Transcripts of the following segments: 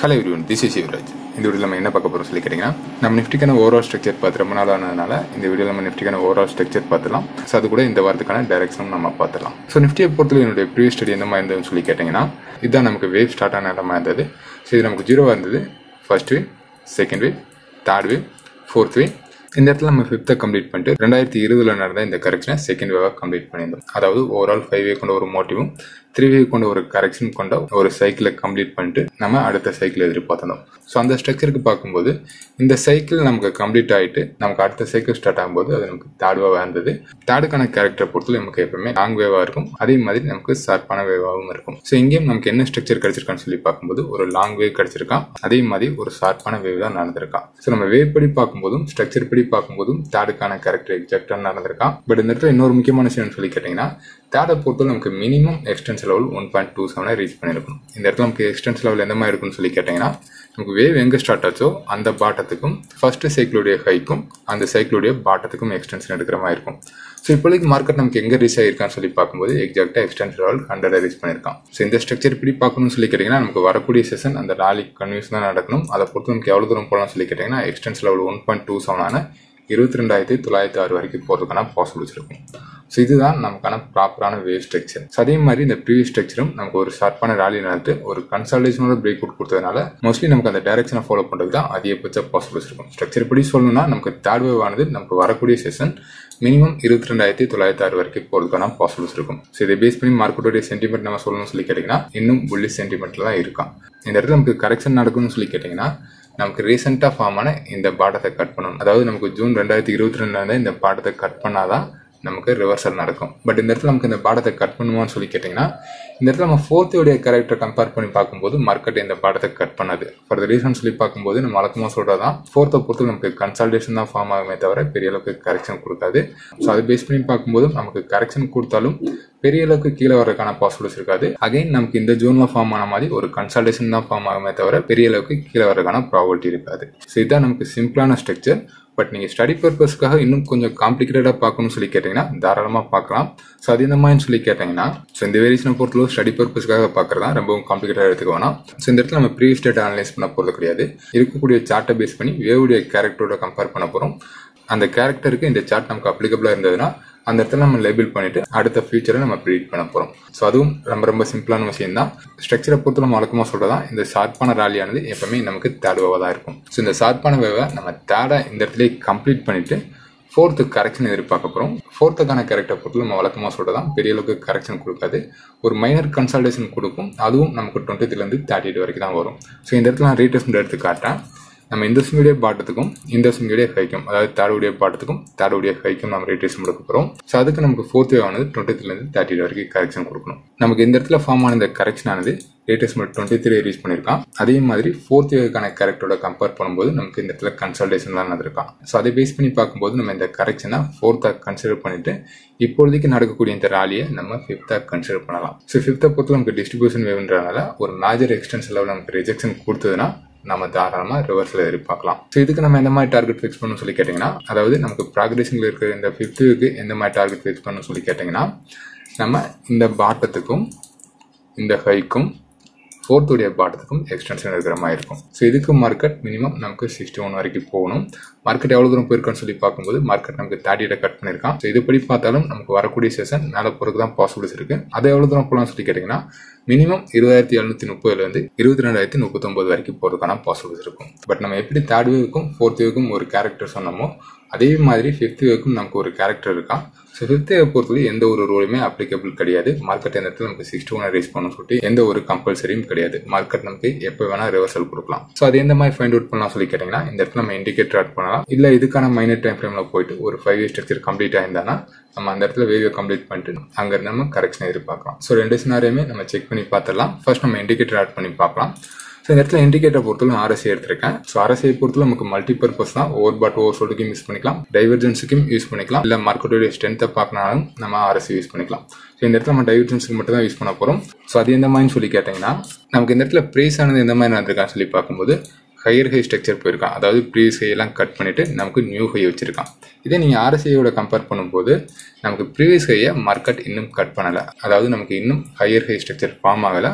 hello everyone this is Yuvraj இந்த video நம்ம என்ன பார்க்க போகிறோம் சொல்லி கேட்டிங்கன்னா நம்ம நிஃப்டிக்கான ஓவரால் ஸ்ட்ரக்சர் பார்த்து ரொம்ப நாள் ஆனதுனால இந்த வீடியோ நம்ம நிஃப்டிக்கான ஓவரால் ஸ்ட்ரக்சர் பார்த்துலாம் ஸோ அது கூட இந்த வாரத்துக்கான டைரக்ஷனும் நம்ம பார்த்துலாம் ஸோ நிஃப்டியை பொறுத்தவரை என்னுடைய ப்ரீவியஸ் ஸ்டடி எந்த மாதிரி இருந்ததுன்னு சொல்லி கேட்டிங்கன்னா இதுதான் நமக்கு வேவ் ஸ்டார்ட் ஆன இடமா இருந்தது ஸோ இது நமக்கு ஜீரோவாக இருந்தது first wave second wave third wave fourth wave இந்த இடத்துல நம்ம ஃபிஃப்த்தை கம்ப்ளீட் பண்ணிட்டு ரெண்டாயிரத்தி இருபதுல நடந்த இந்த கரெக்ஷனை செகண்ட் வேவாக கம்ப்ளீட் பண்ணியிருந்தோம் அதாவது ஓவரால் ஃபைவ் வே கொண்ட ஒரு மோட்டிவும் த்ரீ வே கொண்ட ஒரு கரெக்ஷன் கொண்ட ஒரு சைக்கிளை கம்ப்ளீட் பண்ணிட்டு நம்ம அடுத்த சைக்கிள் எதிர்பார்த்தோம் ஸோ அந்த ஸ்ட்ரக்சருக்கு பார்க்கும்போது இந்த சைக்கிள் நமக்கு கம்ப்ளீட் ஆகிட்டு நமக்கு அடுத்த சைக்கிள் ஸ்டார்ட் ஆகும்போது அது நமக்கு தேர்ட் வேவாக இருந்தது தேர்டுக்கான கேரக்டர் பொறுத்து நமக்கு எப்பவுமே லாங் வேவாக இருக்கும் அதே மாதிரி நமக்கு ஷார்ப்பான வேவாகவும் இருக்கும் ஸோ இங்கேயும் நமக்கு என்ன ஸ்ட்ரக்சர் கிடைச்சிருக்கான்னு சொல்லி பார்க்கும்போது ஒரு லாங் வேவ் கிடைச்சிருக்கான் அதே மாதிரி ஒரு ஷார்ப்பான வேவ் தான் நடந்திருக்கான் ஸோ நம்ம வேவ் படி பார்க்கும்போதும் ஸ்ட்ரக்சர் படி பார்க்கும்போதும் தேர்டுக்கான கேரக்டர் எக்ஸாக்டாக நடந்திருக்கான் பட் இந்த இடத்துல இன்னொரு முக்கியமான விஷயம் சொல்லி கேட்டிங்கன்னா தேர்டை பொறுத்து நமக்கு minimum extension level one point two செவனை ரீச் பண்ணியிருக்கணும் இந்த இடத்துல நமக்கு எக்ஸ்டென்ஸ் லெவல் எந்த மாதிரி இருக்குன்னு சொல்லி கேட்டிங்கன்னா நமக்கு வேவ் எங்கே ஸ்டார்ட் ஆச்சோ அந்த பாட்டத்துக்கும் ஃபர்ஸ்ட் சைக்கிளுடைய ஹைக்கும் அந்த சைக்கிளுடைய பாட்டத்துக்கும் எக்ஸ்டென்ஷன் எடுக்கிற மாதிரி இருக்கும் ஸோ இப்போதைக்கு மார்க்கெட் நமக்கு எங்கே ரீச் ஆகிருக்கான்னு சொல்லி பார்க்கும்போது எக்ஸாக்டாக எக்ஸ்டென்ஸ் லெவல் ஹண்ட்ரட் ரீச் பண்ணியிருக்கான் ஸோ இந்த ஸ்ட்ரக்சர் இப்படி பார்க்கணும்னு சொல்லி கேட்டிங்கன்னா நமக்கு வரக்கூடிய செஷன் அந்த ராலி கன்வியூஸ் தான் நடக்கணும் அதை பொறுத்து நமக்கு எவ்வளோ தூரம் போகலாம்னு சொல்லி கேட்டிங்கன்னா extension level one point two செவனான இருபத்தி ரெண்டாயிரத்தி தொள்ளாயிரத்தி ஆறு வரைக்கும் போகிறதுக்கான பாசிபிலிட்டிஸ் இருக்கும் ஸோ இதுதான் நமக்கான ப்ராப்பரான வேவ் ஸ்ட்ரக்சர் ஸோ அதே மாதிரி இந்த ப்ரீவியஸ் ஸ்ட்ரக்சரும் நமக்கு ஒரு ஷார்ப்பான ராலி நடந்து ஒரு கன்சல்டேஷனோட பிரேக் அவுட் கொடுத்ததுனால மோஸ்ட்லி நமக்கு அந்த டைரக்ஷனை ஃபாலோ பண்ணுறது தான் அதிகபட்ச பாசிபிலிட்டிஸ் இருக்கும் ஸ்ட்ரக்சர் படி சொல்லணும்னா நமக்கு தேர்ட் வேவ் ஆனது நமக்கு வரக்கூடிய செஷன் மினிமம் இருபத்தி ரெண்டாயிரத்தி தொள்ளாயிரத்தி ஆறு வரைக்கும் போகிறதுக்கான பாசிபிலிட்டிஸ் இருக்கும் ஸோ இதை பேஸ் பண்ணி மார்க்கெட்டோடைய சென்டிமெண்ட் நம்ம சொல்லணும்னு சொல்லி கேட்டிங்கன்னா இன்னும் புள்ளி சென்டிமெண்ட்ல தான் இருக்கான் இந்த இடத்துல நமக்கு கரெக்ஷன் நடக்கும்னு சொல்லி கேட்டிங்கன்னா நமக்கு ரீசெண்டாக ஃபார்ம் ஆன இந்த பாட்டத்தை கட் பண்ணணும் அதாவது நமக்கு ஜூன் ரெண்டாயிரத்தி இருபத்தி ரெண்டுல இந்த பாட்டத்தை கட் பண்ணாதான் நமக்கு ரிவர்சல் நடக்கும் பட் இந்த இடத்துல நமக்கு இந்த பாடத்தை கட் பண்ணுவான்னு சொல்லி கேட்டிங்கன்னா இந்த இடத்துல நம்ம ஃபோர்த்துடைய கேரக்டர் கம்பேர் பண்ணி பார்க்கும்போது மார்க்கெட் இந்த பாடத்தை கட் பண்ணாது ஃபார் த ரீசன் சொல்லி பார்க்கும்போது நம்ம வழக்கமாக சொல்கிறதான் ஃபோர்த்தை பொறுத்து நமக்கு கன்சல்டேஷன் தான் ஃபார்ம் ஆகுமே தவிர பெரிய அளவுக்கு கரெக்ஷன் கொடுக்காது ஸோ அதை பேஸ் பண்ணி பார்க்கும்போது நமக்கு கரெக்ஷன் கொடுத்தாலும் பெரிய அளவுக்கு கீழே வரதுக்கான பாசிபிலிட்டிஸ் இருக்காது அகைன் நமக்கு இந்த ஜோனில் ஃபார்ம் ஆன மாதிரி ஒரு கன்சல்டேஷன் தான் ஃபார்ம் ஆகுமே தவிர பெரிய அளவுக்கு கீழே வரதுக்கான ப்ராபபிலிட்டி இருக்காது ஸோ இதுதான் நமக்கு சிம்பிளான ஸ்ட்ரக்சர் பட் நீங்கள் ஸ்டடி பர்பஸ்க்காக இன்னும் கொஞ்சம் காம்ப்ளிகேட்டடாக பார்க்கணும்னு சொல்லி கேட்டிங்கன்னா தாராளமாக பார்க்கலாம் ஸோ அது இந்த மாதிரி சொல்லி கேட்டிங்கன்னா ஸோ இந்த வேரியேஷனை பொறுத்தளவு ஸ்டடி பர்பஸ்க்காக பார்க்குறதா ரொம்பவும் காம்ப்ளிகேட்டடாக எடுத்துக்க வேணாம் ஸோ இந்த இடத்துல நம்ம ப்ரீவியஸ் டேட்டா அனலைஸ் பண்ண போகிறது கிடையாது இருக்கக்கூடிய சார்ட்டை பேஸ் பண்ணி வேவுடைய கேரக்டரோட கம்பேர் பண்ண போகிறோம் அந்த கேரக்டருக்கு இந்த சார்ட் நமக்கு அப்ளிகபிளாக இருந்ததுன்னா அந்த இடத்துல நம்ம லேபிள் பண்ணிட்டு அடுத்த ஃபியூச்சரை நம்ம ப்ரிடிக் பண்ண போகிறோம் ஸோ அதுவும் ரொம்ப ரொம்ப சிம்பிளான விஷயம் தான் ஸ்ட்ரக்சரை பொறுத்து நம்ம வழக்கமாக சொல்கிறதா இந்த ஷார்ப்பான ராலியானது எப்பவுமே நமக்கு தேர்ட் வேவாக தான் இருக்கும் ஸோ இந்த ஷார்ப்பான வேவை நம்ம தேர்டை இந்த இடத்துல கம்ப்ளீட் பண்ணிட்டு ஃபோர்த்து கரெக்ஷன் எதிர்பார்க்க போகிறோம் ஃபோர்த்துக்கான கேரக்டர் பொறுத்து நம்ம வழக்கமாக சொல்கிறதான் பெரிய அளவுக்கு கரெக்ஷன் கொடுக்காது ஒரு மைனர் கன்சல்டேஷன் கொடுக்கும் அதுவும் நமக்கு டுவெண்ட்டிலேருந்து தேர்ட்டி எயிட் வரைக்கும் தான் வரும் ஸோ இந்த இடத்துல நான் ரீடெஸ்ட் எடுத்து காட்டுறேன் நம்ம இந்த சிங்குடைய பாட்டத்துக்கும் இந்த சிங்குடைய ஹைக்கும் அதாவது தேர்டுடைய பாட்டத்துக்கும் தேர்டுடைய ஹைக்கும் நம்ம ரேட்டேஷன் கொடுக்க போகிறோம் ஸோ அதுக்கு நமக்கு ஃபோர்த் வேவ் ஆனது டுவெண்ட்டிலேருந்து தேர்ட்டி வரைக்கும் கரெக்ஷன் கொடுக்கணும் நமக்கு இந்த இடத்துல ஃபார்ம் ஆன இந்த கரெக்ஷன் ஆனது லேட்டஸ்ட் மட்டும் டுவெண்ட்டி த்ரீ ரீச் பண்ணியிருக்கான் அதே மாதிரி ஃபோர்த் வேவுக்கான கேரக்டரோட கம்பேர் பண்ணும்போது நமக்கு இந்த இடத்துல கன்சல்டேஷன் தான் நடந்திருக்கான் ஸோ அதை பேஸ் பண்ணி பார்க்கும்போது நம்ம இந்த கரெக்ஷனை ஃபோர்த்தாக கன்சிடர் பண்ணிட்டு இப்போதைக்கு நடக்கக்கூடிய இந்த ராலியை நம்ம ஃபிஃப்த்தாக கன்சிடர் பண்ணலாம் ஸோ ஃபிஃப்த்தை பொறுத்து நமக்கு டிஸ்ட்ரிபியூஷன் வேவ்ன்றனால ஒரு மேஜர் எக்ஸ்டென்ஸ் லெவல் நமக்கு ரிஜெக்ஷன் கொடுத்ததுன்னா நம்ம தாராளமாக ரிவர்ஸில் எதிர்பார்க்கலாம் ஸோ இதுக்கு நம்ம எந்த மாதிரி டார்கெட் ஃபிக்ஸ் பண்ணணும் சொல்லி கேட்டிங்கன்னா அதாவது நமக்கு ப்ராக்ரஸிங்கில் இருக்கிற இந்த ஃபிஃப்த் வீக்கு எந்த மாதிரி டார்கெட் ஃபிக்ஸ் பண்ணணும் சொல்லி கேட்டிங்கன்னா நம்ம இந்த பாட்டத்துக்கும் இந்த ஹைக்கும் ஃபோர்த்துடைய பாட்டத்துக்கும் எக்ஸ்டென்ஷன் இருக்கிற மாதிரி இருக்கும் ஸோ இதுக்கு மார்க்கெட் மினிமம் நமக்கு சிக்ஸ்டி ஒன் வரைக்கும் போகணும் மார்க்கெட் எவ்வளோ தூரம் போயிருக்கான்னு சொல்லி பார்க்கும்போது மார்க்கெட் நமக்கு தேர்ட்டியிட கட் பண்ணியிருக்கான் ஸோ இதுபடி பார்த்தாலும் நமக்கு வரக்கூடிய செஷன் மேலே போகிறதுக்கு தான் பாசிபிலிட்டிஸ் இருக்குது அதை எவ்வளோ தூரம் போகலாம்னு சொல்லி கேட்டிங்கன்னா மினிமம் இருபதாயிரத்தி எழுநூத்தி முப்பதுலேருந்து இருபத்தி ரெண்டாயிரத்தி முப்பத்தொம்பது வரைக்கும் போகிறதுக்கான பாசிபிலிட்டிஸ் இருக்கும் பட் நம்ம எப்படி தேர்ட் வேவுக்கும் ஃபோர்த் வேவுக்கும் ஒரு கேரக்டர் சொன்னோமோ அதே மாதிரி ஃபிஃப்த் வேவுக்கும் நமக்கு ஒரு கேரக்டர் இருக்கான் ஸோ ஃபிஃப்த் வேவ் பொறுத்தவரை எந்த ஒரு ரூலுமே அப்ளிகபிள் கிடையாது மார்க்கெட் இந்த இடத்துல நமக்கு சிக்ஸ்டி ஒன் ரேஸ் பண்ணணும் சொல்லிட்டு எந்த ஒரு கம்பல்சரியும் கிடையாது மார்க்கெட் நமக்கு எப்போ வேணா ரிவர்சல் கொடுக்கலாம் ஸோ அது எந்த மாதிரி ஃபைண்ட் அவுட் பண்ணலாம் சொல்லி கேட்டிங்கன்னா இந்த இடத்துல நம்ம இண்டிகேட்டர் ஆட் பண்ணலாம் இல்லை இதுக்கான மைனர் டைம் ஃப்ரேமில் போயிட்டு ஒரு ஃபைவ் இயர் ஸ்ட்ரக்சர் கம்ப்ளீட் ஆயிருந்தானா நம்ம அந்த இடத்துல வேவியை கம்ப்ளீட் பண்ணிட்டு அங்கே நம்ம கரெக்ஷன் எதிர்பார்க்கலாம் ஸோ ரெண்டு சினாரியுமே நம்ம செக் பண்ணி பார்த்துடலாம் ஃபர்ஸ்ட் நம்ம இண்டிகேட்டர் ஆட் பண்ணி பார்க்கலாம் ஸோ இந்த இடத்துல இண்டிகேட்டர் பொறுத்தவரை ஆர்எஸ்ஐ எடுத்திருக்கேன் ஸோ ஆர்எஸ்ஐ பொறுத்தவரை நமக்கு மல்டி பர்பஸ் தான் ஓவர் பாட் ஓவர் சோல்டுக்கும் யூஸ் பண்ணிக்கலாம் டைவர்ஜென்ஸுக்கும் யூஸ் பண்ணிக்கலாம் இல்லை மார்க்கெட்டோடைய ஸ்ட்ரென்த்தை பார்க்கனாலும் நம்ம ஆர்எஸ்ஐ யூஸ் பண்ணிக்கலாம் ஸோ இந்த இடத்துல நம்ம டைவர்ஜென்ஸுக்கு மட்டும் தான் யூஸ் பண்ண போகிறோம் ஸோ அது எந்த மாதிரி சொல்லி கேட்டிங்கன்னா நமக்கு இந்த இடத்துல ப்ரைஸ் ஆனது எந்த மாதிரி நடந்திருக்கான்னு சொல்லி பார்க்கும்போது ஹையர் ஹை ஸ்ட்ரக்சர் போயிருக்கான் அதாவது ப்ரீவியஸ் ஹையெல்லாம் கட் பண்ணிட்டு நமக்கு நியூ ஹை வச்சிருக்கான் இதே நீங்கள் ஆர்எஸ்ஐயோட கம்பேர் பண்ணும்போது நமக்கு ப்ரீவியஸ் ஹையை மார்க்கெட் இன்னும் கட் பண்ணலை அதாவது நமக்கு இன்னும் ஹையர் ஹை ஸ்ட்ரக்சர் ஃபார்ம் ஆகலை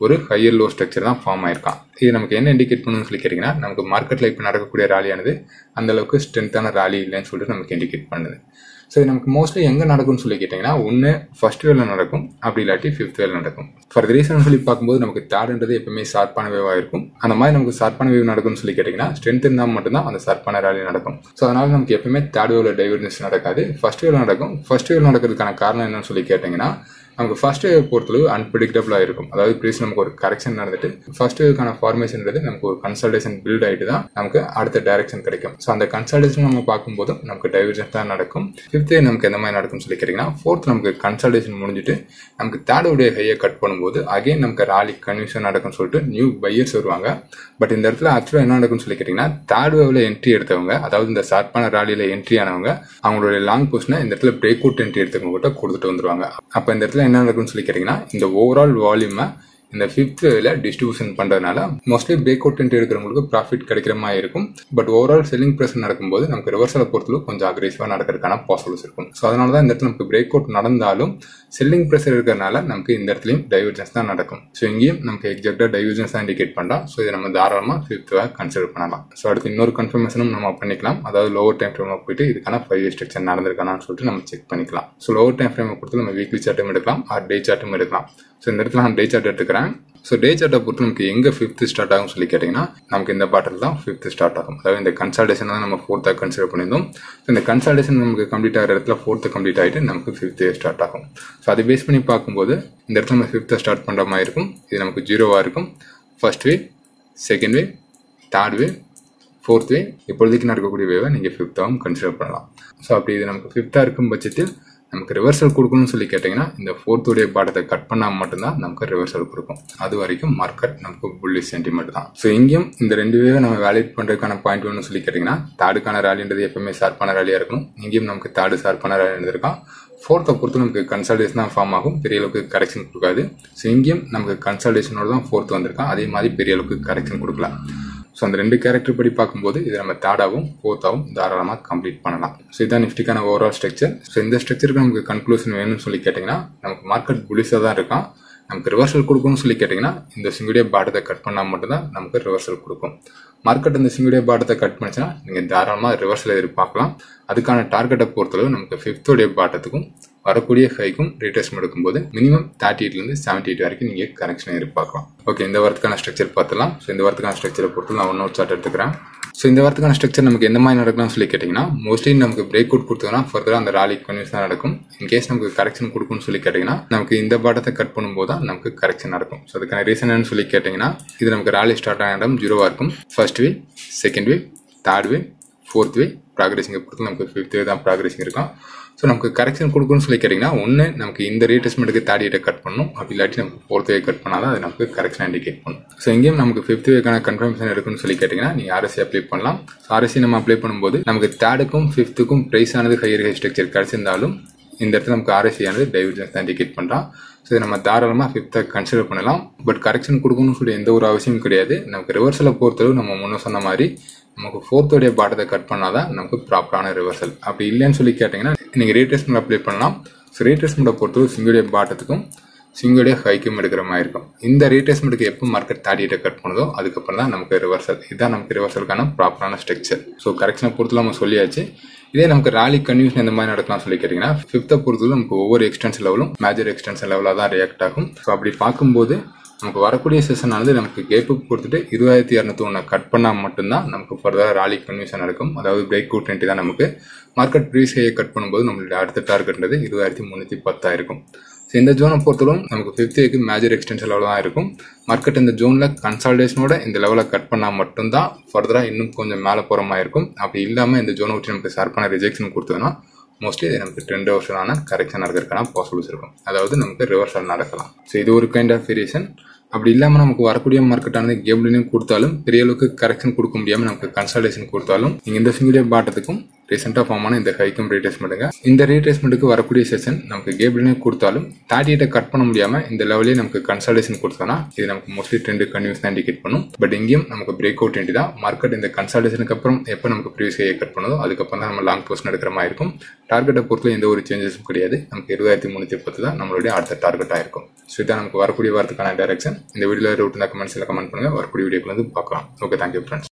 ஒரு ஹையர் லோ ஸ்ட்ரக்சர் தான் ஃபார்ம் ஆயிருக்கான் இது நமக்கு என்ன இண்டிகேட் பண்ணணும்னு சொல்லி கேட்டிங்கன்னா நமக்கு மார்க்கெட்டில் இப்போ நடக்கக்கூடிய ராலியானது அந்த அளவுக்கு ஸ்ட்ரென்த்தான ராலி இல்லைன்னு சொல்லிட்டு நமக்கு இண்டிகேட் பண்ணுது ஸோ இது நமக்கு மோஸ்ட்லி எங்கே நடக்கும்னு சொல்லி கேட்டிங்கன்னா ஒன்று ஃபர்ஸ்ட் வேல நடக்கும் அப்படி இல்லாட்டி ஃபிஃப்த் வேல நடக்கும் ஃபார் ரீசன் சொல்லி பார்க்கும்போது நமக்கு தேர்டுன்றது எப்பவுமே ஷார்ப்பான வேவாக இருக்கும் அந்த மாதிரி நமக்கு ஷார்ப்பான வேவ் நடக்கும்னு சொல்லி கேட்டிங்கன்னா ஸ்ட்ரென்த் இருந்தால் மட்டும்தான் அந்த ஷார்ப்பான ராலி நடக்கும் ஸோ அதனால நமக்கு எப்பவுமே தேர்ட் வேவில் டைவர்ஜன்ஸ் நடக்காது ஃபர்ஸ்ட் வேவ் நடக்கும் ஃபர்ஸ்ட் வேவ் நடக்கிறதுக்கான காரணம் என்னன்னு சொல்லி கேட்டிங்கன்னா நமக்கு ஃபர்ஸ்ட் வேவ் பொறுத்தளவு அன்பிரிடிக்டபிளாக இருக்கும் அதாவது ப்ரீஸ் நமக்கு ஒரு கரெக்ஷன் நடந்துட்டு ஃபர்ஸ்ட் வேவ்க்கான ஃபார்மேஷன்றது நமக்கு ஒரு கன்சல்டேஷன் பில்ட் ஆகிட்டு தான் நமக்கு அடுத்த டைரக்ஷன் கிடைக்கும் ஸோ அந்த கன்சல்டேஷன் நம்ம பார்க்கும்போது நமக்கு டைவர்ஜன்ஸ் தான் நடக்கும் ஃபிஃப்த் நமக்கு எந்த மாதிரி நடக்கும்னு சொல்லி கேட்டிங்கன்னா ஃபோர்த் நமக்கு கன்சல்டேஷன் முடிஞ்சுட்டு நமக்கு தேர்ட் உடைய ஹையை கட் பண்ணும்போது அகைன் நமக்கு ராலி கன்வியூஷன் நடக்கும்னு சொல்லிட்டு நியூ பையர்ஸ் வருவாங்க பட் இந்த இடத்துல ஆக்சுவலாக என்ன நடக்கும்னு சொல்லி கேட்டிங்கன்னா தேர்ட் வேவ்ல என்ட்ரி எடுத்தவங்க அதாவது இந்த ஷார்ப்பான ராலியில் என்ட்ரி ஆனவங்க அவங்களுடைய லாங் பொசிஷனை இந்த இடத்துல பிரேக் அவுட் என்ட்ரி எடுத்தவங்க கிட்ட கொடுத்துட்டு வந்துருவாங்க அப்போ இந்த இடத்துல என்ன நடக்கும்னு சொல்லி கேட்டிங்கன்னா இந்த ஓவரால் வால்யூமை இந்த ஃபிஃப்த் வேல டிஸ்ட்ரிபியூஷன் பண்றதுனால மோஸ்ட்லி பிரேக் அவுட் என்ட்ரி எடுக்கிறவங்களுக்கு ப்ராஃபிட் கிடைக்கிற மாதிரி இருக்கும் பட் ஓவரால் செல்லிங் ப்ரெஸ் நடக்கும்போது நமக்கு ரிவர்சலை பொறுத்தளவு கொஞ்சம் அக்ரெசிவாக நடக்கிறதுக்கான பாசிபிள்ஸ் இருக்கும் ஸோ அதனால தான் இந்த இடத்துல நமக்கு பிரேக் அவுட் நடந்தாலும் செல்லிங் ப்ரெஷர் இருக்கிறதுனால நமக்கு இந்த இடத்துலையும் டைவர்ஜன்ஸ் தான் நடக்கும் ஸோ இங்கேயும் நமக்கு எக்ஸாக்டாக டைவர்ஜன்ஸ் தான் இண்டிகேட் பண்ணலாம் ஸோ இதை நம்ம தாராளமாக ஃபிஃப்த்தாக கன்சிடர் பண்ணலாம் ஸோ அடுத்து இன்னொரு கன்ஃபர்மேஷனும் நம்ம பண்ணிக்கலாம் அதாவது லோவர் டைம் ஃப்ரேமில் போயிட்டு இதுக்கான ஃபைவ் இயர் ஸ்ட்ரக்சர் நடந்திருக்கானான்னு சொல்லிட்டு நம்ம செக் பண்ணிக்கலாம் ஸோ லோவர் டைம் ஃப்ரேமை பொறுத்து நம்ம வீக்லி சார்ட்டும் எடுக்கலாம் ஆர் டே சார்ட்டும் எடுக்கலாம் ஸோ இந்த இடத்துல நான் டே சார்ட் எடுத்துக்கிறேன் ஸோ டே சார்ட்டை பொறுத்து நமக்கு எங்கே ஃபிஃப்த் ஸ்டார்ட் ஆகும் சொல்லி கேட்டிங்கன்னா நமக்கு இந்த பாட்டில் தான் ஃபிஃப்த் ஸ்டார்ட் ஆகும் அதாவது இந்த கன்சல்டேஷன் தான் நம்ம ஃபோர்த்தாக கன்சிடர் பண்ணியிருந்தோம் ஸோ இந்த கன்சல்டேஷன் நமக்கு கம்ப்ளீட் ஆகிற இடத்துல ஃபோர்த்து கம்ப்ளீட் ஆகிட்டு நமக்கு ஃபிஃப்த் ஸ்டார்ட் ஆகும் ஸோ அதை பேஸ் பண்ணி பார்க்கும்போது இந்த இடத்துல நம்ம ஃபிஃப்த்தை ஸ்டார்ட் பண்ணுற மாதிரி இருக்கும் இது நமக்கு ஜீரோவாக இருக்கும் first wave second wave third wave fourth wave இப்பொழுதைக்கு நடக்கக்கூடிய வேவை நீங்கள் ஃபிஃப்த்தாகவும் கன்சிடர் பண்ணலாம் ஸோ அப்படி இது நமக்கு ஃபிஃப்த்தாக இருக்கும் பட்சத்தில் நமக்கு ரிவர்சல் கொடுக்கணும்னு சொல்லி கேட்டிங்கன்னா இந்த ஃபோர்த்துடைய பாடத்தை கட் பண்ணால் மட்டும்தான் நமக்கு ரிவர்சல் கொடுக்கும் அது வரைக்கும் மார்க்கெட் நமக்கு புல்லிஷ் சென்டிமெண்ட் தான் ஸோ இங்கேயும் இந்த ரெண்டு வேவை நம்ம வேலிட் பண்ணுறதுக்கான பாயிண்ட் வேணும்னு சொல்லி கேட்டிங்கன்னா தாடுக்கான ரேலின்றது எப்பவுமே ஷார்ப்பான ரேலியாக இருக்கணும் இங்கேயும் நமக்கு தாடு ஷார்ப்பான ரேலி இருந்திருக்கான் ஃபோர்த்தை பொறுத்து நமக்கு கன்சல்டேஷன் தான் ஃபார்ம் ஆகும் பெரிய அளவுக்கு கரெக்ஷன் கொடுக்காது ஸோ இங்கேயும் நமக்கு கன்சல்டேஷனோட தான் ஃபோர்த் வந்திருக்கான் அதே மாதிரி பெரிய அளவுக்கு கரெக்ஷன் கொடுக்கலாம் ஸோ அந்த ரெண்டு கேரக்டர் படி பார்க்கும்போது இதை நம்ம தேர்டாகவும் ஃபோர்த்தாகவும் தாராளமாக கம்ப்ளீட் பண்ணலாம் ஸோ இதான் நிஃப்டிக்கான ஓவரால் ஸ்ட்ரக்சர் ஸோ இந்த ஸ்ட்ரக்சருக்கு நமக்கு கன்க்ளூஷன் வேணும்னு சொல்லி கேட்டிங்கன்னா நமக்கு மார்க்கெட் புலிஸாக தான் இருக்கான் நமக்கு ரிவர்சல் கொடுக்கும்னு சொல்லி கேட்டிங்கன்னா இந்த சிங்குடிய பாட்டத்தை கட் பண்ணால் மட்டும்தான் நமக்கு ரிவர்சல் கொடுக்கும் மார்க்கெட் இந்த சிங்குடிய பாட்டத்தை கட் பண்ணிச்சுன்னா நீங்கள் தாராளமாக ரிவர்சல் எதிர்பார்க்கலாம் அதுக்கான டார்கெட்டை பொறுத்தளவு நமக்கு ஃபிஃப்த்தோடைய பாட்டத்துக்கும் வரக்கூடிய ஹைக்கும் ரீடெஸ்ட் எடுக்கும்போது மினிமம் தேர்ட்டி எயிட்லேருந்து செவன்டி எயிட் வரைக்கும் நீங்கள் கரெக்ஷன் எதிர்பார்க்கலாம் ஓகே இந்த வாரத்துக்கான ஸ்ட்ரக்சர் பார்த்துலாம் ஸோ இந்த வாரத்துக்கான ஸ்ட்ரக்சரை பொறுத்து நான் ஒன்னொரு சார்ட் எடுத்துக்கிறேன் ஸோ இந்த வாரத்துக்கான ஸ்ட்ரக்சர் நமக்கு எந்த மாதிரி நடக்கலாம்னு சொல்லி கேட்டிங்கன்னா மோஸ்ட்லி நமக்கு பிரேக் அவுட் கொடுத்தோம்னா ஃபர்தராக அந்த ராலி கன்வியூஸ் தான் நடக்கும் இன்கேஸ் நமக்கு கரெக்ஷன் கொடுக்கும்னு சொல்லி கேட்டிங்கன்னா நமக்கு இந்த பாட்டத்தை கட் பண்ணும்போது தான் நமக்கு கரெக்ஷன் நடக்கும் ஸோ அதுக்கான ரீசன் என்னன்னு சொல்லி கேட்டிங்கன்னா இது நமக்கு ராலி ஸ்டார்ட் ஆன இடம் ஜீரோவாக இருக்கும் first wave second wave third wave fourth wave ப்ராக்ரஸிங்கை பொறுத்து நமக்கு ஃபிஃப்த் வே தான் ப்ராக்ரஸிங் இருக்கும் ஸோ நமக்கு கரெக்ஷன் கொடுக்கணும்னு சொல்லி கேட்டிங்கன்னா ஒன்று நமக்கு இந்த ரீட்ரெஸ்மெண்ட்டுக்கு தேர்ட் இயரை கட் பண்ணணும் அப்படி இல்லாட்டி நமக்கு ஃபோர்த் வே கட் பண்ணால் தான் அது நமக்கு கரெக்ஷன் இண்டிகேட் பண்ணும் ஸோ எங்கேயும் நமக்கு ஃபிஃப்த் வேக்கான கன்ஃபர்மேஷன் இருக்குன்னு சொல்லி கேட்டிங்கன்னா நீங்கள் ஆர்எஸ்சி அப்ளை பண்ணலாம் ஆர்எஸ்சி நம்ம அப்ளை பண்ணும்போது நமக்கு தேர்டுக்கும் ஃபிஃப்த்துக்கும் ப்ரைஸ் ஆனது ஹையர் ஹை ஸ்ட்ரக்சர் கிடச்சிருந்தாலும் இந்த இடத்துல நமக்கு ஆர்எஸ்சி ஆனது டைவர்ஜன்ஸ் தான் இண்டிகேட் பண்ணுறான் ஸோ இதை நம்ம தாராளமாக ஃபிஃப்த்தை கன்சிடர் பண்ணலாம் பட் கரெக்ஷன் கொடுக்கணும்னு சொல்லி எந்த ஒரு அவசியமும் கிடையாது நமக்கு ரிவர்சலை பொறுத்தளவு நம்ம முன்ன சொன்ன மாதிரி நமக்கு ஃபோர்த்தோடைய பாட்டத்தை கட் பண்ணாதான் நமக்கு ப்ராப்பரான ரிவர்சல் அப்படி இல்லைன்னு சொல்லி கேட்டிங்கன்னா நீங்கள் ரீட்ரெஸ்மெண்ட் அப்ளை பண்ணலாம் ஸோ ரீட்ரெஸ்மெண்ட்டை பொறுத்தவரை சிங்குடைய பாட்டத்துக்கும் சிங்குடைய ஹைக்கும் எடுக்கிற மாதிரி இருக்கும் இந்த ரீட்ரெஸ்மெண்ட்டுக்கு எப்போ மார்க்கெட் தேர்ட்டியை கட் பண்ணுதோ அதுக்கப்புறம் தான் நமக்கு ரிவர்சல் இதுதான் நமக்கு ரிவர்சலுக்கான ப்ராப்பரான ஸ்ட்ரக்சர் ஸோ கரெக்ஷனை பொறுத்து நம்ம சொல்லியாச்சு இதே நமக்கு ராலி கன்வியூஷன் எந்த மாதிரி நடக்கலாம் சொல்லி கேட்டிங்கன்னா ஃபிஃப்த்தை பொறுத்தவரை நமக்கு ஒவ்வொரு எக்ஸ்டென்ஷன் லெவலும் மேஜர் எக்ஸ்டென்ஷன் லெவலாக தான் ரியாக்ட் ஆகும் ஸோ அப்படி பார்க்கும்போது நமக்கு வரக்கூடிய செஷன் ஆனது நமக்கு கேப்பு கொடுத்துட்டு இருபதாயிரத்தி இரநூத்தி ஒன்று கட் பண்ணால் மட்டும்தான் நமக்கு ஃபர்தராக ராலி கன்வியூஷன் நடக்கும் அதாவது பிரேக் அவுட் தான் நமக்கு மார்க்கெட் ப்ரீஸ் ஹையை கட் பண்ணும்போது நம்மளுடைய அடுத்த டார்கெட்ன்றது இருபதாயிரத்தி முந்நூற்றி பத்தாயிருக்கும் ஸோ இந்த ஜோனை பொறுத்தவரைக்கும் நமக்கு ஃபிஃப்த் ஏக்கு மேஜர் எக்ஸ்டென்ஷன் லெவலில் தான் இருக்கும் மார்க்கெட் இந்த ஜோனில் கன்சால்டேஷனோட இந்த லெவலை கட் பண்ணால் மட்டும்தான் ஃபர்தராக இன்னும் கொஞ்சம் மேலே போகிற மாதிரி இருக்கும் அப்படி இல்லாமல் இந்த ஜோனை விட்டு நமக்கு ஷார்ப்பான ரிஜெக்ஷன் கொடுத்ததுன்னா மோஸ்ட்லி இது நமக்கு ரெண்டு வருஷமான கரெக்ஷன் நடக்கிறதுக்கான பாசிபிள்ஸ் இருக்கும் அதாவது நமக்கு ரிவர்சல் நடக்கலாம் ஸோ இது ஒரு கைண்ட் ஆஃப் வேரியேஷன் அப்படி இல்லாமல் நமக்கு வரக்கூடிய மார்க்கெட்டானது கேம்லையும் கொடுத்தாலும் பெரிய அளவுக்கு கரெக்ஷன் கொடுக்க முடியாமல் நமக்கு கன்சல்டேஷன் கொடுத்தாலும் நீங்கள் இந்த சிங்கிளே பாட்டத்துக்கும் ரீசெண்டாக ஃபார்ம் ஆன இந்த ஹைக்கம் ரீட்ரேஸ்மெண்ட்டுங்க இந்த ரீட்ரேஸ்மெண்ட்டுக்கு வரக்கூடிய செஷன் நமக்கு கேபிள்னே கொடுத்தாலும் தேர்ட்டி எயிட்டை கட் பண்ண முடியாமல் இந்த லெவலே நமக்கு கன்சல்டேஷன் கொடுத்தோன்னா இது நமக்கு மோஸ்ட்லி ட்ரெண்டு கன்யூஸ் தான் இண்டிகேட் பண்ணும் பட் இங்கேயும் நமக்கு பிரேக் அவுட் ட்ரெண்ட் தான் மார்க்கெட் இந்த கன்சல்டேஷனுக்கு அப்புறம் எப்போ நமக்கு ப்ரீவியஸ் ஹையை கட் பண்ணுதோ அதுக்கப்புறம் தான் நம்ம லாங் போஸ்ட் எடுக்கிற மாதிரி இருக்கும் டார்கெட்டை பொறுத்து எந்த ஒரு சேஞ்சஸும் கிடையாது நமக்கு இருபதாயிரத்தி முந்நூற்றி பத்து தான் நம்மளுடைய அடுத்த டார்கெட்டாக இருக்கும் ஸோ இதான் நமக்கு வரக்கூடிய வாரத்துக்கான டைரக்ஷன் இந்த வீடியோவில் ரூட் இந்த கமெண்ட்ஸில் கமெண்ட் பண்ணுங்கள் வரக்கூடிய வீடியோக்கு வந்து பார்க்கலாம் ஓகே தேங்க்யூ ஃப்ரெண்ட்ஸ்